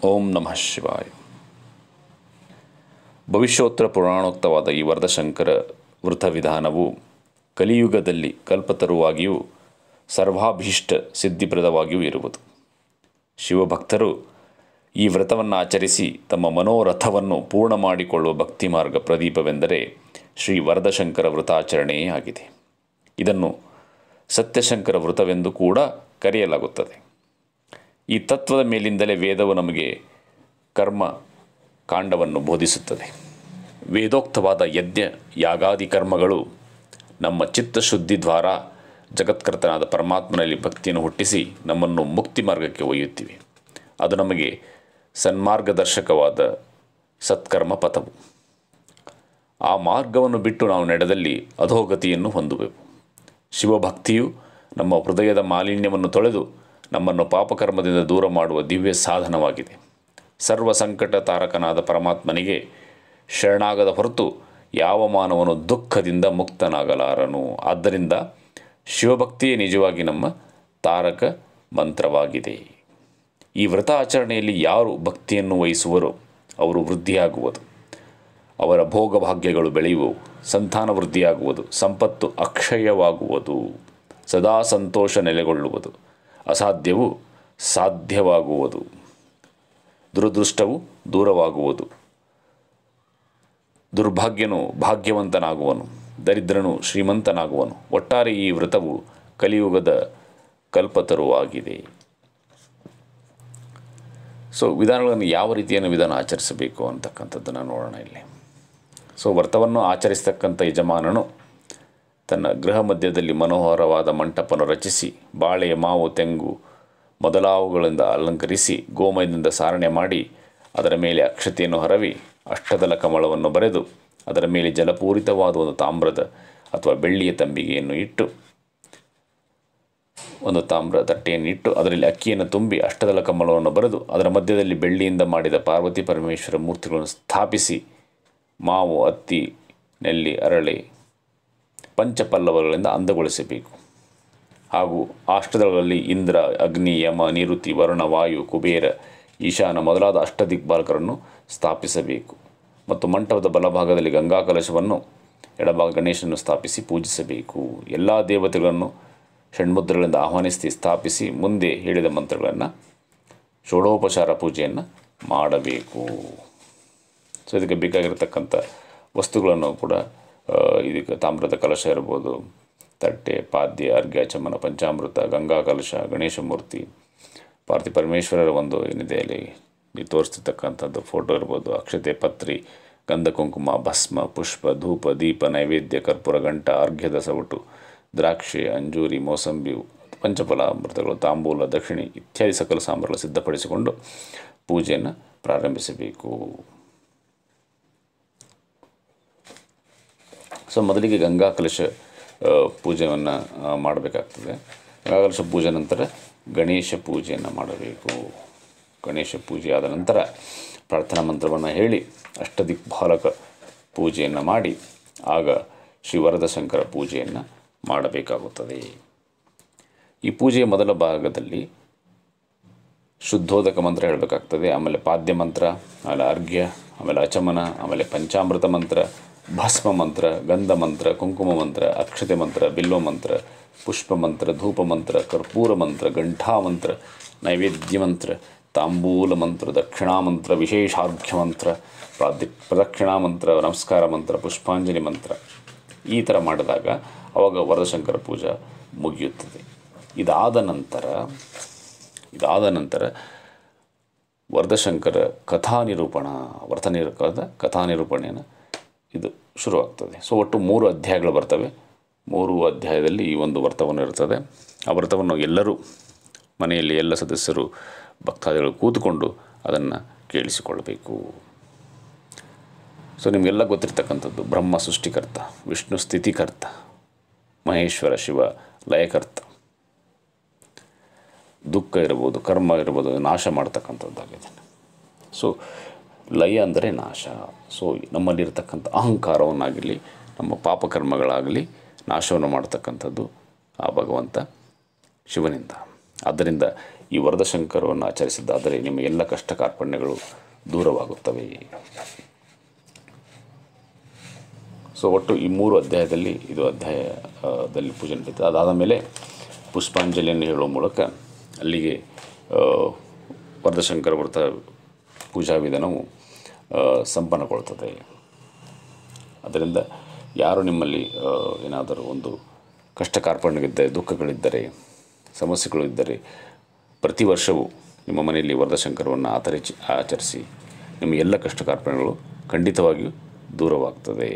ಓಂ ನಮಃ ಶಿವಾಯ ಭವಿಷ್ಯೋತ್ತರ ಪುರಾಣೋಕ್ತವಾದ ಈ ವರದಶಂಕರ ವೃತ ವಿಧಾನವು ಕಲಿಯುಗದಲ್ಲಿ ಕಲ್ಪತರುವಾಗಿಯೂ ಸರ್ವಾಭೀಷ್ಟ ಸಿದ್ಧಿಪ್ರದವಾಗಿಯೂ ಇರುವುದು ಶಿವಭಕ್ತರು ಈ ವ್ರತವನ್ನು ಆಚರಿಸಿ ತಮ್ಮ ಮನೋರಥವನ್ನು ಪೂರ್ಣ ಮಾಡಿಕೊಳ್ಳುವ ಭಕ್ತಿ ಮಾರ್ಗ ಪ್ರದೀಪವೆಂದರೆ ಶ್ರೀ ವರದಶಂಕರ ವೃತಾಚರಣೆಯೇ ಆಗಿದೆ ಇದನ್ನು ಸತ್ಯಶಂಕರ ವೃತವೆಂದು ಕೂಡ ಕರೆಯಲಾಗುತ್ತದೆ ಈ ತತ್ವದ ಮೇಲಿಂದಲೇ ವೇದವು ನಮಗೆ ಕರ್ಮ ಕಾಂಡವನ್ನು ಬೋಧಿಸುತ್ತದೆ ವೇದೋಕ್ತವಾದ ಯಜ್ಞ ಯಾಗಾದಿ ಕರ್ಮಗಳು ನಮ್ಮ ಚಿತ್ತಶುದ್ಧಿ ದ್ವಾರ ಜಗತ್ಕರ್ತನಾದ ಪರಮಾತ್ಮನಲ್ಲಿ ಭಕ್ತಿಯನ್ನು ಹುಟ್ಟಿಸಿ ನಮ್ಮನ್ನು ಮುಕ್ತಿ ಮಾರ್ಗಕ್ಕೆ ಒಯ್ಯುತ್ತಿವೆ ಅದು ನಮಗೆ ಸನ್ಮಾರ್ಗದರ್ಶಕವಾದ ಸತ್ಕರ್ಮ ಪಥವು ಆ ಮಾರ್ಗವನ್ನು ಬಿಟ್ಟು ನಾವು ನಡೆದಲ್ಲಿ ಅಧೋಗತಿಯನ್ನು ಹೊಂದುವೆವು ಶಿವಭಕ್ತಿಯು ನಮ್ಮ ಹೃದಯದ ಮಾಲಿನ್ಯವನ್ನು ತೊಳೆದು ನಮ್ಮನ್ನು ಪಾಪಕರ್ಮದಿಂದ ದೂರ ಮಾಡುವ ದಿವ್ಯ ಸಾಧನವಾಗಿದೆ ಸರ್ವ ಸಂಕಟ ತಾರಕನಾದ ಪರಮಾತ್ಮನಿಗೆ ಶರಣಾಗದ ಹೊರತು ಯಾವ ಮಾನವನು ದುಃಖದಿಂದ ಮುಕ್ತನಾಗಲಾರನು ಆದ್ದರಿಂದ ಶಿವಭಕ್ತಿಯೇ ನಿಜವಾಗಿ ನಮ್ಮ ತಾರಕ ಮಂತ್ರವಾಗಿದೆ ಈ ವ್ರತ ಆಚರಣೆಯಲ್ಲಿ ಯಾರು ಭಕ್ತಿಯನ್ನು ವಹಿಸುವರೋ ಅವರು ವೃದ್ಧಿಯಾಗುವುದು ಅವರ ಭೋಗಭಾಗ್ಯಗಳು ಬೆಳೆಯುವವು ಸಂತಾನ ವೃದ್ಧಿಯಾಗುವುದು ಸಂಪತ್ತು ಅಕ್ಷಯವಾಗುವುದು ಸದಾ ಸಂತೋಷ ನೆಲೆಗೊಳ್ಳುವುದು ಅಸಾಧ್ಯವು ಸಾಧ್ಯವಾಗುವುದು ದುರದೃಷ್ಟವು ದೂರವಾಗುವುದು ದುರ್ಭಾಗ್ಯನು ಭಾಗ್ಯವಂತನಾಗುವನು ದರಿದ್ರನು ಶ್ರೀಮಂತನಾಗುವನು ಒಟ್ಟಾರೆ ಈ ವ್ರತವು ಕಲಿಯುಗದ ಕಲ್ಪತರುವಾಗಿದೆ ಸೊ ವಿಧಾನಗಳನ್ನು ಯಾವ ರೀತಿಯನ್ನು ವಿಧಾನ ಆಚರಿಸಬೇಕು ಅಂತಕ್ಕಂಥದ್ದನ್ನು ನೋಡೋಣ ಇಲ್ಲಿ ಸೊ ವ್ರತವನ್ನು ಆಚರಿಸ್ತಕ್ಕಂಥ ಯಜಮಾನನು ತನ್ನ ಗೃಹ ಮಧ್ಯದಲ್ಲಿ ಮನೋಹರವಾದ ಮಂಟಪವನ್ನು ರಚಿಸಿ ಬಾಳೆಯ ಮಾವು ತೆಂಗು ಮೊದಲಾವುಗಳಿಂದ ಅಲಂಕರಿಸಿ ಗೋಮಯದಿಂದ ಸಾರಣೆ ಮಾಡಿ ಅದರ ಮೇಲೆ ಅಕ್ಷತೆಯನ್ನು ಹರವಿ ಅಷ್ಟದಲ ಕಮಲವನ್ನು ಬರೆದು ಅದರ ಮೇಲೆ ಜಲಪೂರಿತವಾದ ಒಂದು ತಾಮ್ರದ ಅಥವಾ ಬೆಳ್ಳಿಯ ತಂಬಿಗೆಯನ್ನು ಇಟ್ಟು ಒಂದು ತಾಮ್ರ ತಟ್ಟೆಯನ್ನು ಇಟ್ಟು ಅದರಲ್ಲಿ ಅಕ್ಕಿಯನ್ನು ತುಂಬಿ ಅಷ್ಟದಲ ಕಮಲವನ್ನು ಬರೆದು ಅದರ ಮಧ್ಯದಲ್ಲಿ ಬೆಳ್ಳಿಯಿಂದ ಮಾಡಿದ ಪಾರ್ವತಿ ಪರಮೇಶ್ವರ ಮೂರ್ತಿಗಳನ್ನು ಸ್ಥಾಪಿಸಿ ಮಾವು ಹತ್ತಿ ನೆಲ್ಲಿ ಅರಳೆ ಪಂಚಪಲ್ಲವಗಳಿಂದ ಅಂದಗೊಳಿಸಬೇಕು ಹಾಗೂ ಅಷ್ಟದಳಗಳಲ್ಲಿ ಇಂದ್ರ ಅಗ್ನಿ ಯಮ ನಿರುತಿ ವರುಣ ವಾಯು ಕುಬೇರ ಈಶಾನ ಮೊದಲಾದ ಅಷ್ಟದಿಗ್ಬಾಲಕರನ್ನು ಸ್ಥಾಪಿಸಬೇಕು ಮತ್ತು ಮಂಟಪದ ಬಲಭಾಗದಲ್ಲಿ ಗಂಗಾ ಕಲಶವನ್ನು ಎಡಭಾಗ ಗಣೇಶನನ್ನು ಸ್ಥಾಪಿಸಿ ಪೂಜಿಸಬೇಕು ಎಲ್ಲ ದೇವತೆಗಳನ್ನು ಷಣ್ಮುದ್ರಗಳಿಂದ ಆಹ್ವಾನಿಸಿ ಸ್ಥಾಪಿಸಿ ಮುಂದೆ ಹೇಳಿದ ಮಂತ್ರಗಳನ್ನು ಷೋಡೋಪಚಾರ ಪೂಜೆಯನ್ನು ಮಾಡಬೇಕು ಸೊ ಇದಕ್ಕೆ ಬೇಕಾಗಿರತಕ್ಕಂಥ ವಸ್ತುಗಳನ್ನು ಕೂಡ ಆ, ಇದಕ್ಕೆ ತಾಮ್ರದ ಕಲಶ ಇರ್ಬೋದು ತಟ್ಟೆ ಪಾದ್ಯ ಅರ್ಘ್ಯ ಚಮನ ಪಂಚಾಮೃತ ಗಂಗಾ ಕಲಶ ಗಣೇಶ ಮೂರ್ತಿ ಪಾರ್ಥಿ ಪರಮೇಶ್ವರರ ಒಂದು ಏನಿದೆ ಅಲ್ಲಿ ಇಲ್ಲಿ ತೋರಿಸ್ತಿರ್ತಕ್ಕಂಥದ್ದು ಫೋಟೋ ಇರ್ಬೋದು ಅಕ್ಷತೆ ಪತ್ರಿ ಗಂಧ ಕುಂಕುಮ ಭಸ್ಮ ಪುಷ್ಪ ಧೂಪ ದೀಪ ನೈವೇದ್ಯ ಕರ್ಪೂರ ಗಂಟ ಅರ್ಘ್ಯದ ಸವಟು ದ್ರಾಕ್ಷಿ ಅಂಜೂರಿ ಮೋಸಂಬಿ ಪಂಚಫಲ ಅಮೃತಗಳು ತಾಂಬೂಲ ದಕ್ಷಿಣೆ ಇತ್ಯಾದಿ ಸಕಲ ಸಾಂಬಾರಗಳು ಸಿದ್ಧಪಡಿಸಿಕೊಂಡು ಪೂಜೆಯನ್ನು ಪ್ರಾರಂಭಿಸಬೇಕು ಸೊ ಮೊದಲಿಗೆ ಗಂಗಾ ಕಲಶ ಆ, ಪೂಜೆಯನ್ನು ಮಾಡಬೇಕಾಗ್ತದೆ ಗಂಗಾ ಕಲಶ ಪೂಜೆ ನಂತರ ಗಣೇಶ ಪೂಜೆಯನ್ನು ಮಾಡಬೇಕು ಗಣೇಶ ಪೂಜೆ ಆದ ನಂತರ ಪ್ರಾರ್ಥನಾ ಮಂತ್ರವನ್ನು ಹೇಳಿ ಅಷ್ಟದಿಕ್ಪಾಲಕ ಪೂಜೆಯನ್ನು ಮಾಡಿ ಆಗ ಶ್ರೀ ವರದಶಂಕರ ಪೂಜೆಯನ್ನು ಮಾಡಬೇಕಾಗುತ್ತದೆ ಈ ಪೂಜೆಯ ಮೊದಲ ಭಾಗದಲ್ಲಿ ಶುದ್ಧೋದಕ ಮಂತ್ರ ಹೇಳಬೇಕಾಗ್ತದೆ ಆಮೇಲೆ ಪಾದ್ಯ ಮಂತ್ರ ಆಮೇಲೆ ಅರ್ಘ್ಯ ಆಮೇಲೆ ಅಚಮನ ಆಮೇಲೆ ಪಂಚಾಮೃತ ಮಂತ್ರ ಭಸ್ಮ ಮಂತ್ರ ಗಂಧ ಮಂತ್ರ ಕುಂಕುಮ ಮಂತ್ರ ಅಕ್ಷತೆ ಮಂತ್ರ ಬಿಲ್ವ ಮಂತ್ರ ಪುಷ್ಪ ಮಂತ್ರ ಧೂಪ ಮಂತ್ರ ಕರ್ಪೂರ ಮಂತ್ರ ಗಂಠಾ ಮಂತ್ರ ನೈವೇದ್ಯ ಮಂತ್ರ ತಾಂಬೂಲ ಮಂತ್ರ ದಕ್ಷಿಣಾ ಮಂತ್ರ ವಿಶೇಷಾರ್ಘ್ಯ ಮಂತ್ರ ಪ್ರಾದಿ ಪ್ರದಕ್ಷಿಣಾ ಮಂತ್ರ ನಮಸ್ಕಾರ ಮಂತ್ರ ಪುಷ್ಪಾಂಜಲಿ ಮಂತ್ರ ಈ ಥರ ಮಾಡಿದಾಗ ಅವಾಗ ವರದಶಂಕರ ಪೂಜಾ ಮುಗಿಯುತ್ತದೆ ಇದಾದ ನಂತರ ಇದಾದ ನಂತರ ವರದಶಂಕರ ಕಥಾ ನಿರೂಪಣ ವ್ರತ ನಿರೂಪಣದ ಕಥಾ ನಿರೂಪಣೆಯನ್ನು ಇದು ಶುರುವಾಗ್ತದೆ ಸೊ ಒಟ್ಟು ಮೂರು ಅಧ್ಯಾಯಗಳು ಬರ್ತವೆ ಮೂರು ಅಧ್ಯಾಯದಲ್ಲಿ ಈ ಒಂದು ವ್ರತವನ್ನು ಇರ್ತದೆ ಆ ವ್ರತವನ್ನು ಎಲ್ಲರೂ ಮನೆಯಲ್ಲಿ ಎಲ್ಲ ಸದಸ್ಯರು ಭಕ್ತಾದಿಗಳು ಕೂತುಕೊಂಡು ಅದನ್ನು ಕೇಳಿಸಿಕೊಳ್ಬೇಕು ಸೊ ನಿಮಗೆಲ್ಲ ಗೊತ್ತಿರ್ತಕ್ಕಂಥದ್ದು ಬ್ರಹ್ಮ ಸೃಷ್ಟಿಕರ್ತ ವಿಷ್ಣು ಸ್ಥಿತಿಕರ್ತ ಮಹೇಶ್ವರ ಶಿವ ಲಯಕರ್ತ ದುಃಖ ಇರ್ಬೋದು ಕರ್ಮ ಇರ್ಬೋದು ನಾಶ ಮಾಡ್ತಕ್ಕಂಥದ್ದಾಗಿದೆ ಸೊ ಲಯ ಅಂದರೆ ನಾಶ ಸೊ ನಮ್ಮಲ್ಲಿರ್ತಕ್ಕಂಥ ಅಹಂಕಾರವನ್ನಾಗಲಿ ನಮ್ಮ ಪಾಪಕರ್ಮಗಳಾಗಲಿ ನಾಶವನ್ನು ಮಾಡ್ತಕ್ಕಂಥದ್ದು ಆ ಭಗವಂತ ಶಿವನಿಂದ ಆದ್ದರಿಂದ ಈ ವರದಶಂಕರವನ್ನು ಆಚರಿಸಿದ್ದಾದರೆ ನಿಮ್ಮ ಎಲ್ಲ ಕಷ್ಟ ಕಾರ್ಪಣ್ಯಗಳು ದೂರವಾಗುತ್ತವೆ ಸೊ ಒಟ್ಟು ಈ ಮೂರು ಅಧ್ಯಾಯದಲ್ಲಿ ಇದು ಅಧ್ಯಾಯದಲ್ಲಿ ಪೂಜೆ ನಡೀತದೆ ಅದಾದ ಮೇಲೆ ಪುಷ್ಪಾಂಜಲಿಯನ್ನು ಹೇಳುವ ಮೂಲಕ ಅಲ್ಲಿಗೆ ಆ, ವರದಶಂಕರ ವ್ರತ ಪೂಜಾ ವಿಧಾನವು ಆ, ಸಂಪನ್ನಗೊಳ್ತದೆ ಅದರಿಂದ ಯಾರು ನಿಮ್ಮಲ್ಲಿ ಆ, ಏನಾದರೂ ಒಂದು ಕಷ್ಟ ಕಾರ್ಪಣ್ಯವಿದ್ದರೆ ದುಃಖಗಳಿದ್ದರೆ ಸಮಸ್ಯೆಗಳು ಇದ್ದರೆ ಪ್ರತಿ ವರ್ಷವೂ ನಿಮ್ಮ ಮನೆಯಲ್ಲಿ ವರದಶಂಕರವನ್ನು ಆಚರಿಸಿ ಆಚರಿಸಿ ನಿಮ್ಮ ಎಲ್ಲ ಕಷ್ಟ ಕಾರ್ಪಣ್ಯಗಳು ಖಂಡಿತವಾಗಿಯೂ ದೂರವಾಗ್ತದೆ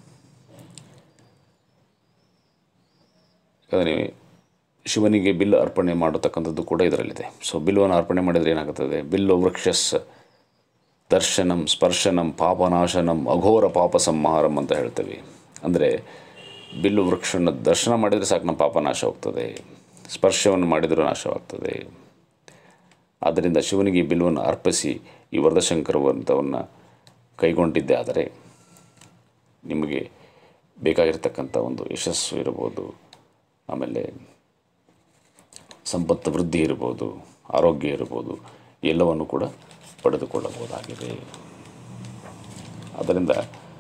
ಯಾಕಂದರೆ ಶಿವನಿಗೆ ಬಿಲ್ ಅರ್ಪಣೆ ಮಾಡತಕ್ಕಂಥದ್ದು ಕೂಡ ಇದರಲ್ಲಿದೆ ಸೊ ಬಿಲ್ಲವನ್ನು ಅರ್ಪಣೆ ಮಾಡಿದರೆ ಏನಾಗುತ್ತದೆ ಬಿಲ್ಲು ವೃಕ್ಷಸ್ ದರ್ಶನಂ ಸ್ಪರ್ಶನಂ ಪಾಪನಾಶನಂ ಅಘೋರ ಪಾಪ ಸಂಹಾರಂ ಅಂತ ಹೇಳ್ತೇವೆ ಅಂದರೆ ಬಿಲ್ಲು ವೃಕ್ಷನ ದರ್ಶನ ಮಾಡಿದರೆ ಸಾಕು ನಮ್ಮ ಪಾಪ ನಾಶ ಹೋಗ್ತದೆ ಸ್ಪರ್ಶವನ್ನು ಮಾಡಿದರೂ ನಾಶವಾಗ್ತದೆ ಆದ್ದರಿಂದ ಶಿವನಿಗೆ ಈ ಬಿಲ್ಲವನ್ನು ಅರ್ಪಿಸಿ ಈ ವರದಶಂಕರ ವ್ರತವನ್ನು ಕೈಗೊಂಡಿದ್ದೇ ಆದರೆ ನಿಮಗೆ ಬೇಕಾಗಿರ್ತಕ್ಕಂಥ ಒಂದು ಯಶಸ್ಸು ಇರ್ಬೋದು ಆಮೇಲೆ ಸಂಪತ್ತು ವೃದ್ಧಿ ಇರ್ಬೋದು ಆರೋಗ್ಯ ಇರ್ಬೋದು ಎಲ್ಲವನ್ನು ಕೂಡ ಪಡೆದುಕೊಳ್ಳಬಹುದಾಗಿದೆ ಆದ್ದರಿಂದ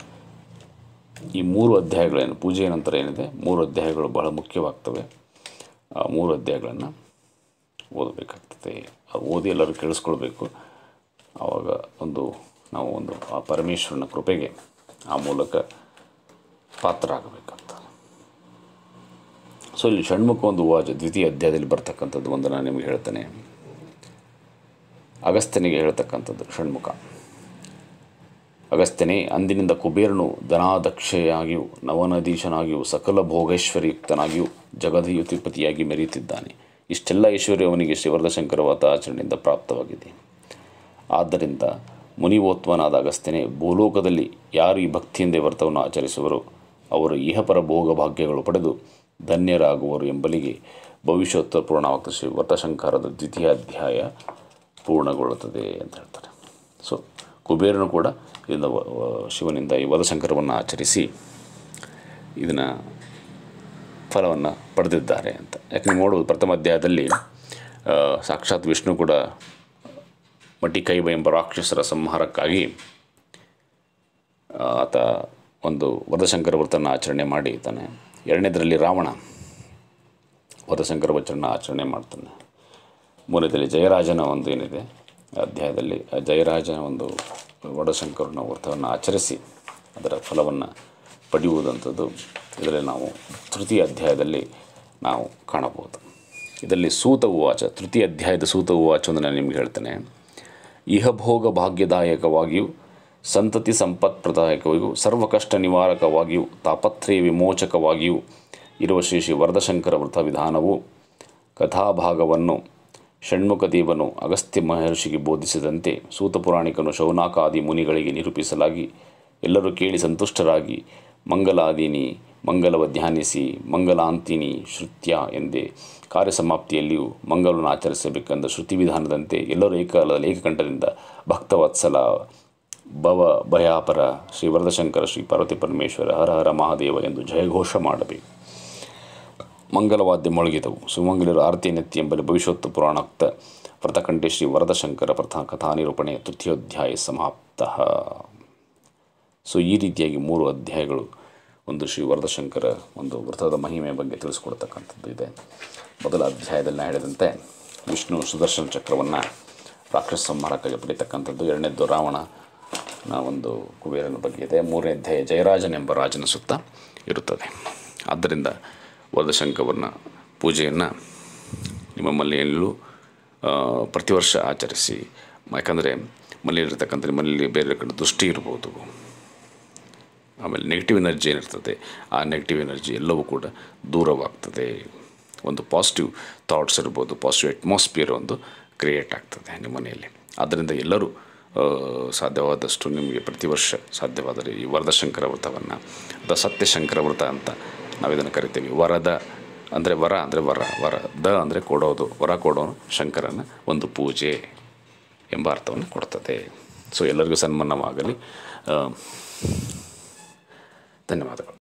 ಈ ಮೂರು ಅಧ್ಯಾಯಗಳೇನು ಪೂಜೆಯ ನಂತರ ಏನಿದೆ ಮೂರು ಅಧ್ಯಾಯಗಳು ಬಹಳ ಮುಖ್ಯವಾಗ್ತವೆ ಆ ಮೂರು ಅಧ್ಯಾಯಗಳನ್ನು ಓದಬೇಕಾಗ್ತದೆ ಆ ಓದಿ ಎಲ್ಲರೂ ಕೇಳಿಸ್ಕೊಳ್ಬೇಕು ಆವಾಗ ಒಂದು ನಾವು ಒಂದು ಆ ಪರಮೇಶ್ವರನ ಕೃಪೆಗೆ ಆ ಮೂಲಕ ಪಾತ್ರರಾಗಬೇಕಾಗ್ತದೆ ಸೊ ಇಲ್ಲಿ ಷಣ್ಮುಖ ಒಂದು ವಾಚ ದ್ವಿತೀಯ ಅಧ್ಯಾಯದಲ್ಲಿ ಬರ್ತಕ್ಕಂಥದ್ದು ಒಂದು ನಾನು ನಿಮಗೆ ಹೇಳ್ತೇನೆ ಅಗಸ್ತ್ಯನಿಗೆ ಹೇಳ್ತಕ್ಕಂಥದ್ದು ಷಣ್ಮುಖ ಅಗಸ್ತ್ಯನೇ ಅಂದಿನಿಂದ ಕುಬೇರನು ಧನಾದಕ್ಷೆಯಾಗಿಯೂ ನವನದೀಶನಾಗಿಯೂ ಸಕಲ ಭೋಗೈಶ್ವರ್ಯುಕ್ತನಾಗಿಯೂ ಜಗದಯುತಿಪತಿಯಾಗಿ ಮೆರೆಯುತ್ತಿದ್ದಾನೆ ಇಷ್ಟೆಲ್ಲ ಐಶ್ವರ್ಯ ಅವನಿಗೆ ಶ್ರೀವರ್ಧಶಂಕರ ವ್ರತ ಆಚರಣೆಯಿಂದ ಪ್ರಾಪ್ತವಾಗಿದೆ ಆದ್ದರಿಂದ ಮುನಿವೋತ್ವನಾದ ಅಗಸ್ತ್ಯನೇ ಭೂಲೋಕದಲ್ಲಿ ಯಾರು ಈ ಭಕ್ತಿಯಿಂದ ಈ ವ್ರತವನ್ನು ಆಚರಿಸುವರೋ ಅವರು ಇಹಪರ ಭೋಗ ಭಾಗ್ಯಗಳು ಪಡೆದು ಧನ್ಯರಾಗುವರು ಎಂಬಲಿಗೆ ಭವಿಷ್ಯೋತ್ತರ ಪೂರ್ಣವಾಗ್ತದೆ ಶ್ರೀ ವ್ರತಶಂಕರದ ದ್ವಿತೀಯ ಅಧ್ಯಾಯ ಪೂರ್ಣಗೊಳ್ಳುತ್ತದೆ ಅಂತ ಹೇಳ್ತಾರೆ ಸೊ ಕುಬೇರನು ಕೂಡ ಇದರಿಂದ ವ- ವ- ಶಿವನಿಂದ ಈ ವಧಶಂಕರವನ್ನು ಆಚರಿಸಿ ಇದನ್ನು ಫಲವನ್ನು ಪಡೆದಿದ್ದಾರೆ ಅಂತ ಯಾಕೆ ನೀವು ನೋಡುವುದು ಪ್ರಥಮ ಅಧ್ಯಾಯದಲ್ಲಿ ಆ, ಸಾಕ್ಷಾತ್ ವಿಷ್ಣು ಕೂಡ ಮಟಿಕೈಬ ಎಂಬ ರಾಕ್ಷಸರ ಸಂಹಾರಕ್ಕಾಗಿ ಆ, ಆತ ಒಂದು ವರದಶಂಕರ ವ್ರತನ ಆಚರಣೆ ಮಾಡಿ ತಾನೆ ಎರಡನೇದರಲ್ಲಿ ರಾವಣ ವರದಶಂಕರ ವಚನ ಆಚರಣೆ ಮಾಡ್ತಾನೆ ಮೂರನೇದಲ್ಲಿ ಜಯರಾಜನ ಒಂದು ಏನಿದೆ ಅಧ್ಯಾಯದಲ್ಲಿ ಆ ಜಯರಾಜನ ಒಂದು ವಡಶಂಕರನ ವ್ರತವನ್ನು ಆಚರಿಸಿ ಅದರ ಫಲವನ್ನು ಪಡೆಯುವುದಂಥದ್ದು ಇದರಲ್ಲಿ ನಾವು ತೃತೀಯ ಅಧ್ಯಾಯದಲ್ಲಿ ನಾವು ಕಾಣಬಹುದು ಇದರಲ್ಲಿ ಸೂತ ಉವಾಚ ತೃತೀಯ ಅಧ್ಯಾಯದ ಸೂತ ಉವಾಚ ಒಂದು ನಾನು ನಿಮ್ಗೆ ಹೇಳ್ತೇನೆ ಇಹಭೋಗ ಭಾಗ್ಯದಾಯಕವಾಗಿಯೂ ಸಂತತಿ ಸಂಪತ್ಪ್ರದಾಯಕವಾಗಿಯೂ ಸರ್ವಕಷ್ಟ ನಿವಾರಕವಾಗಿಯೂ ತಾಪತ್ರಯ ವಿಮೋಚಕವಾಗಿಯೂ ಇರುವ ಶ್ರೀ ಶ್ರೀ ವರದಶಂಕರ ವ್ರತ ವಿಧಾನವು ಕಥಾಭಾಗವನ್ನು ಷಣ್ಮುಖ ದೇವನು ಅಗಸ್ತ್ಯ ಮಹರ್ಷಿಗೆ ಬೋಧಿಸಿದಂತೆ ಸೂತ ಪುರಾಣಿಕನು ಶೌನಾಕಾದಿ ಮುನಿಗಳಿಗೆ ನಿರೂಪಿಸಲಾಗಿ ಎಲ್ಲರೂ ಕೇಳಿ ಸಂತುಷ್ಟರಾಗಿ ಮಂಗಲಾದೀನಿ ಮಂಗಲವ ಧ್ಯಾನಿಸಿ ಮಂಗಲಾಂತಿನಿ ಶ್ರುತ್ಯ ಎಂದೇ ಕಾರ್ಯಸಮಾಪ್ತಿಯಲ್ಲಿಯೂ ಮಂಗಲವನ್ನು ಆಚರಿಸಬೇಕೆಂದ ಶ್ರುತಿ ವಿಧಾನದಂತೆ ಎಲ್ಲರೂ ಏಕಕಾಲದಲ್ಲಿ ಏಕಕಂಠದಿಂದ ಭಕ್ತವತ್ಸಲ ಭವ ಭಯಾಪರ ಶ್ರೀ ವರದಶಂಕರ ಶ್ರೀ ಪಾರ್ವತಿ ಪರಮೇಶ್ವರ ಹರ ಹರ ಮಹಾದೇವ ಎಂದು ಜಯಘೋಷ ಮಾಡಬೇಕು ಮಂಗಲವಾದ್ಯ ಮೊಳಗಿದವು ಸುಮಂಗಲರು ಆರತಿ ನೆತ್ತಿ ಎಂಬಲ್ಲಿ ಭವಿಷ್ಯೋತ್ತ ಪುರಾಣೋಕ್ತ ವ್ರತಕಂಠೆ ಶ್ರೀ ವರದಶಂಕರ ಪ್ರಥ ಕಥಾನಿರೂಪಣೆ ತೃತೀಯೋಧ್ಯಾಯ ಸಮಾಪ್ತ ಸೊ ಈ ರೀತಿಯಾಗಿ ಮೂರು ಅಧ್ಯಾಯಗಳು ಒಂದು ಶ್ರೀ ವರದಶಂಕರ ಒಂದು ವ್ರತದ ಮಹಿಮೆಯ ಬಗ್ಗೆ ತಿಳಿಸ್ಕೊಡ್ತಕ್ಕಂಥದ್ದು ಇದೆ ಮೊದಲ ಅಧ್ಯಾಯದಲ್ಲಿ ನಾನು ಹೇಳಿದಂತೆ ವಿಷ್ಣು ಸುದರ್ಶನ ಚಕ್ರವನ್ನು ರಾಕ್ಷಸ ಸಂಹಾರಕ್ಕಾಗಿ ಪಡಿತಕ್ಕಂಥದ್ದು ಎರಡನೇದ್ದು ರಾವಣನ ಒಂದು ಕುಬೇರನ ಬಗ್ಗೆ ಇದೆ ಮೂರನೇ ಅಧ್ಯಾಯ ಜಯರಾಜನೆಂಬ ರಾಜನ ಸುತ್ತ ಇರುತ್ತದೆ ಆದ್ದರಿಂದ ವರದಶಂಕರನ ಪೂಜೆಯನ್ನು ನಿಮ್ಮ ಮನೆಯಲ್ಲೂ ಆ, ಪ್ರತಿ ವರ್ಷ ಆಚರಿಸಿ ಯಾಕಂದರೆ ಮನೆಯಲ್ಲಿರ್ತಕ್ಕಂಥ ನಿಮ್ಮ ಮನೆಯಲ್ಲಿ ಬೇರೆ ಕಡೆ ದೃಷ್ಟಿ ಇರ್ಬೋದು ಆಮೇಲೆ ನೆಗೆಟಿವ್ ಎನರ್ಜಿ ಏನಿರ್ತದೆ ಆ ನೆಗೆಟಿವ್ ಎನರ್ಜಿ ಎಲ್ಲವೂ ಕೂಡ ದೂರವಾಗ್ತದೆ ಒಂದು ಪಾಸಿಟಿವ್ ಥಾಟ್ಸ್ ಇರ್ಬೋದು ಪಾಸಿಟಿವ್ ಅಟ್ಮಾಸ್ಫಿಯರ್ ಒಂದು ಕ್ರಿಯೇಟ್ ಆಗ್ತದೆ ನಿಮ್ಮ ಮನೆಯಲ್ಲಿ ಆದ್ದರಿಂದ ಎಲ್ಲರೂ ಆ, ಸಾಧ್ಯವಾದಷ್ಟು ನಿಮಗೆ ಪ್ರತಿ ವರ್ಷ ಸಾಧ್ಯವಾದರೆ ಈ ವರದಶಂಕರ ವ್ರತವನ್ನು ಅಥವಾ ಸತ್ಯಶಂಕರ ವ್ರತ ಅಂತ ನಾವು ಇದನ್ನು ಕರಿತೀವಿ ವರದ ಅಂದರೆ ವರ ಅಂದರೆ ವರ ವರ ದ ಅಂದರೆ ಕೊಡೋದು ವರ ಕೊಡೋನು ಶಂಕರನ ಒಂದು ಪೂಜೆ ಎಂಬ ಅರ್ಥವನ್ನು ಕೊಡ್ತದೆ ಸೊ ಎಲ್ಲರಿಗೂ ಸನ್ಮಾನವಾಗಲಿ ಆ, ಧನ್ಯವಾದಗಳು